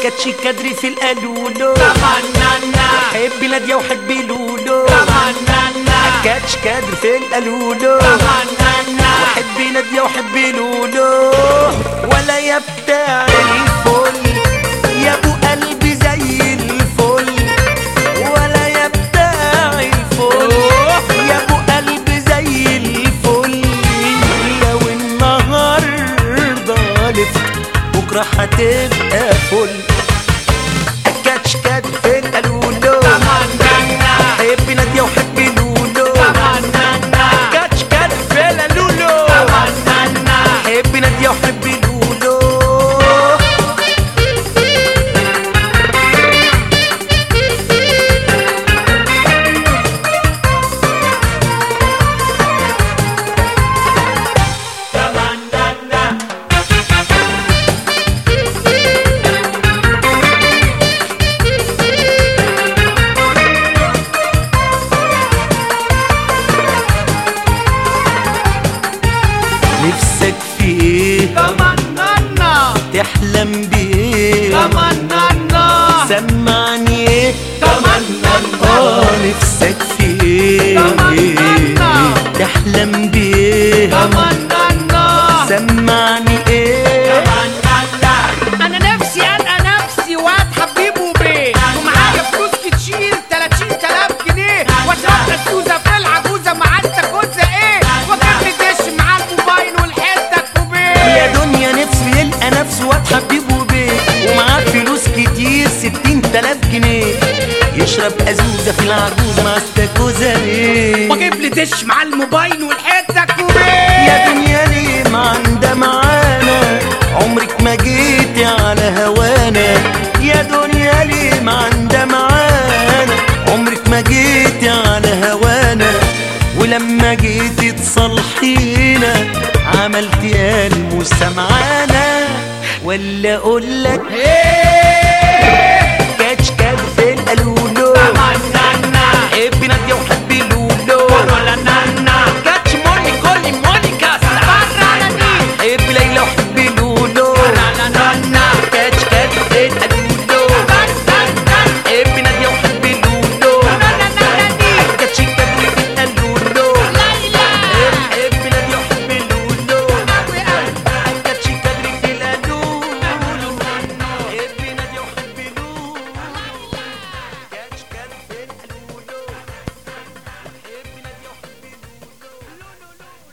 كاتش كدري في القالولو تمنانا حب نادية وحب لولو تمنانا كاتش كدري في القالولو تمنانا وحب نادية وحب لولو ولا يا بتاع الفل يا ابو قلبي زي الفل ولا يا بتاع الفل يا ابو قلبي زي الفل لو النهارده لفت بكره هتبقى فل كاتش كات في القالولو تمنانا حب نادية وحب لولو تمنانا كاتش كات في القالولو تمنانا حب نادية وحب لولو تمنانا نفسك في ايه تمنانا تحلم بايه تمنانا سمعني ايه تمنانا اه نفسك في ايه تمنى. تحلم بايه تمنانا سمعني ايه تمنانا انا نفسي القى نفسي واد حبيب وبيه ومعايا فلوس كتير 30000 جنيه واشرب السوزه في العجوزه مع التكوزه ايه واكمل دش مع الموبايل والحته يا كوبيه دنيا نفسه يلقى نفسه واد حبيب وبيه ومعاه فلوس كتير ستين تلاف جنيه يشرب أزوزة في العجوزة مع استاكوزة ليه واجيب لي دش مع الموبايل والحته يا كوبيه دنيا ليه ما عندها معانا عمرك ما جيتي على هوانا يا دنيا ليه ما عندها معانا عمرك ما جيتي على هوانا ولما جيتي تصلحينا عملتي قلب وسمعانا ولا اقول لك ايه